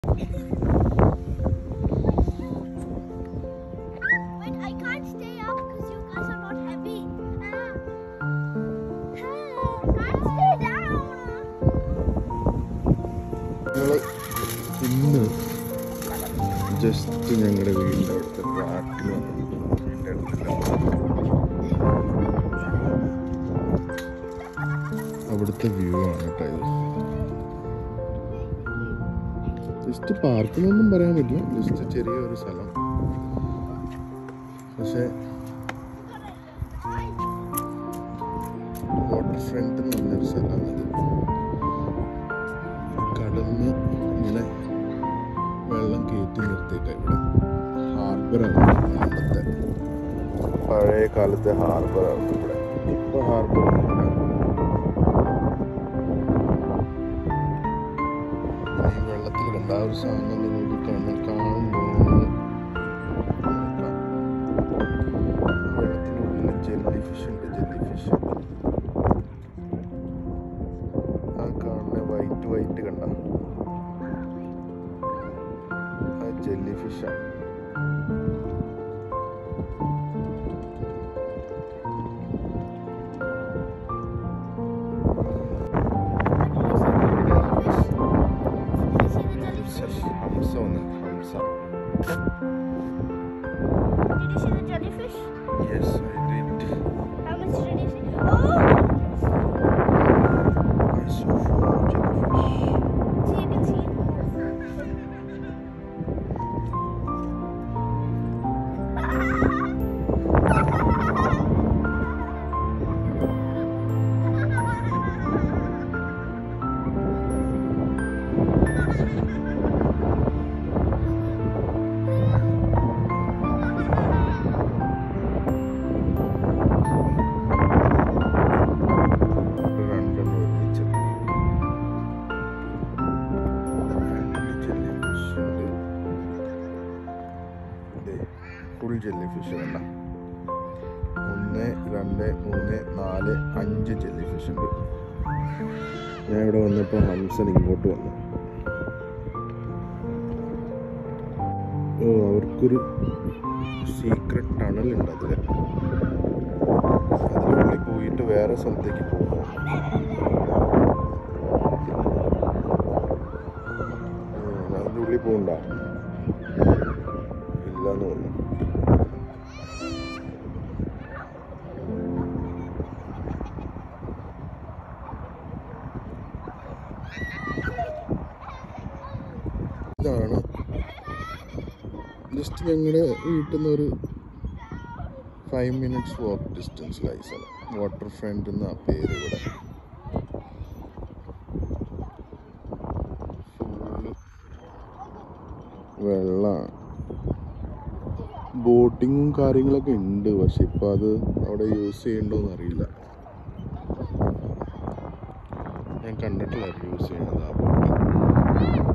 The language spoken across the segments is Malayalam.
Wait, I can't stay up because you guys are not heavy. Ah. can't stay down. ഞങ്ങള് ഇന്ന് ജസ്റ്റ് ഞങ്ങളുടെ വീടിൻ്റെ അവിടുത്തെ ട്രാക്കിൽ വന്നു വീടിൻ്റെ അടുത്തില്ല അവിടുത്തെ വ്യൂ ആണ് കേട്ടോ ഇത് ജസ്റ്റ് പാർക്കിനൊന്നും പറയാൻ പറ്റില്ല ജസ്റ്റ് ചെറിയൊരു സ്ഥലം പക്ഷേ വാട്ടർ ഫ്രണ്ട് എന്ന് പറഞ്ഞൊരു സ്ഥലമാണിത് കടന്ന് ഇങ്ങനെ വെള്ളം കയറ്റി നിർത്തിയേക്ക ഇവിടെ ഹാർബറാണ് പണ്ടത്തെ പഴയ കാലത്തെ ഹാർബറാണ് ഇവിടെ ഇപ്പൊ ഹാർബർ ഈ വെള്ളത്തിൽ കണ്ട ആ ഒരു സാധനം നിങ്ങൾക്ക് കാണാൻ കാണുമ്പോൾ വെള്ളത്തിനുള്ളിൽ ജെല്ലി ഫിഷ് ഉണ്ട് ജെല്ലി ഫിഷ് ആ കാണുന്ന വൈറ്റ് വൈറ്റ് കണ്ട ആ ജെല്ലി ഫിഷാണ് ഹംസ വന്നിട്ടുണ്ട് Hamsa Did you see the jellyfish? Yes I did How much did you see? Oh! I saw four jellyfish See, you can see. രണ്ടെണ്ണം ഒരുമിച്ച് ജെല്ലി ഫിഷ് ഉണ്ട് ഫുൾ ജെല്ലി ഫിഷ് വേണ്ട ഒന്ന് രണ്ട് മൂന്ന് നാല് അഞ്ച് ജെല്ലി ഫിഷ് ഉണ്ട് ഞാൻ ഇവിടെ വന്നപ്പോൾ ഹംസൻ ഇങ്ങോട്ട് വന്നു ഓ അവർക്കൊരു സീക്രട്ട് ടണൽ ഉണ്ട് അതിൽ അതിനുള്ളിൽ പോയിട്ട് വേറെ സ്ഥലത്തേക്ക് പോകുന്നു ഉം, അതിൻ്റെ ഉള്ളിൽ പോകണ്ട ഇല്ലെന്ന് തോന്നുന്നു ഇതാണ് ജസ്റ്റ് ഞങ്ങളുടെ വീട്ടിൽ നിന്ന് ഒരു ഫൈവ് മിനിറ്റ്സ് വാക്ക് ഡിസ്റ്റൻസിലായി സ്ഥലം വാട്ടർ ഫ്രണ്ട് എന്ന പേര് ഇവിടെ ഫുള്ള് വെള്ളമാണ് ബോട്ടിങ്ങും കാര്യങ്ങളൊക്കെ ഉണ്ട് പക്ഷെ ഇപ്പം അത് അവിടെ യൂസ് ചെയ്യണ്ടോന്ന് അറിയില്ല ഞാൻ കണ്ടിട്ടില്ല യൂസ് ചെയ്യണത് ആ ബോട്ട്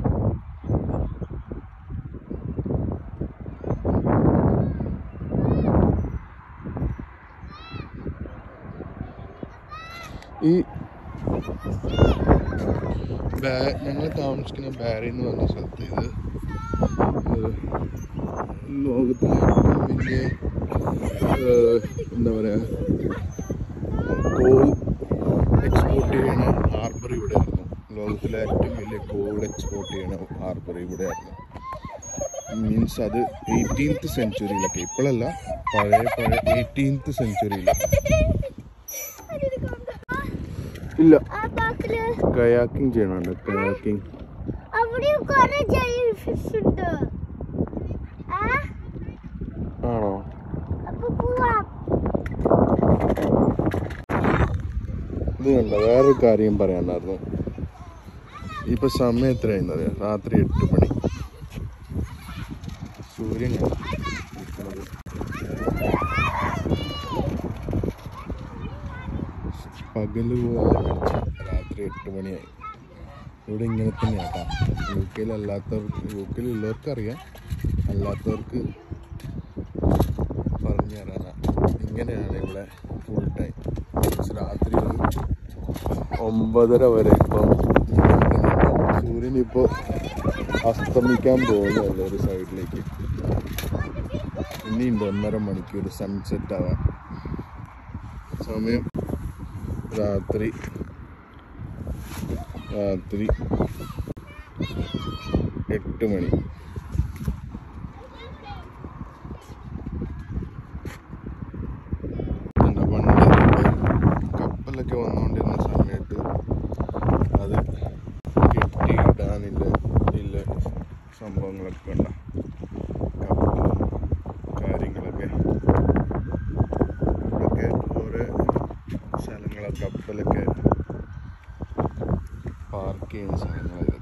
ഈ ഞങ്ങൾ താമസിക്കുന്ന ബാരി എന്ന് പറഞ്ഞ സ്ഥലത്ത് ഇത് ഏഹ്, ലോകത്തിലെ ഏറ്റവും വലിയ ഏഹ്, എന്താ പറയുക കോൾ എക്സ്പോർട്ട് ചെയ്യണ ഹാർബർ ഇവിടെയായിരുന്നു ലോകത്തിലെ ഏറ്റവും വലിയ കോൾ എക്സ്പോർട്ട് ചെയ്യണ ഹാർബർ ഇവിടെയായിരുന്നു മീൻസ് അത് എയ്റ്റീൻത്ത് സെഞ്ചുറിയിലൊക്കെ ഇപ്പോഴല്ല പഴയ പഴയ എയ്റ്റീൻത്ത് സെഞ്ചുറിയിൽ ഇല്ല ആ ബാക്കില് കയാക്കിംഗ് ചെയ്യണുണ്ട് കയാക്കിംഗ് അവിടെയും കുറെ ജെല്ലി ഫിഷ് ഉണ്ട് ആ ആണോ അപ്പൊ പോവാം ഇത് കണ്ട വേറൊരു കാര്യം പറയാനായിരുന്നു ഇപ്പൊ സമയം എത്രയായിരുന്നു അറിയാം രാത്രി എട്ട് മണി സൂര്യൻ നിൽക്കുന്നത് പകല് പോലെ വെളിച്ചം. രാത്രി എട്ട് മണിയായി ഇവിടെ ഇങ്ങനെ തന്നെയാട്ടാ യു കെയിൽ അല്ലാത്തവർക്ക് യു കെയിൽ ഉള്ളവർക്ക് അറിയാം അല്ലാത്തവർക്ക് പറഞ്ഞു തരാനാ ഇങ്ങനെയാണ് ഇവിടെ ഫുൾ ടൈം രാത്രി ഒരു ഒമ്പതര വരെ ഇപ്പം സൂര്യൻ ഇപ്പോൾ അസ്തമിക്കാൻ പോകുന്നതല്ലേ ഒരു സൈഡിലേക്ക് ഇനിയുണ്ട് ഒന്നര മണിക്കൂർ സൺസെറ്റ് ആവാൻ സമയം രാത്രി രാത്രി എട്ട് മണി എന്താ പണ്ട് കപ്പലൊക്കെ വന്നുകൊണ്ടിരുന്ന സമയത്ത് അത് കെട്ടിയിടാനില്ല ഇല്ല സംഭവങ്ങളൊക്കെ ഉണ്ട കപ്പലും കാര്യങ്ങളൊക്കെ ഇവിടെയൊക്കെ ഓരോ സ്ഥലങ്ങളൊക്കെ കപ്പലൊക്കെ പാർക്ക് ചെയ്യുന്ന സ്ഥലങ്ങളായത്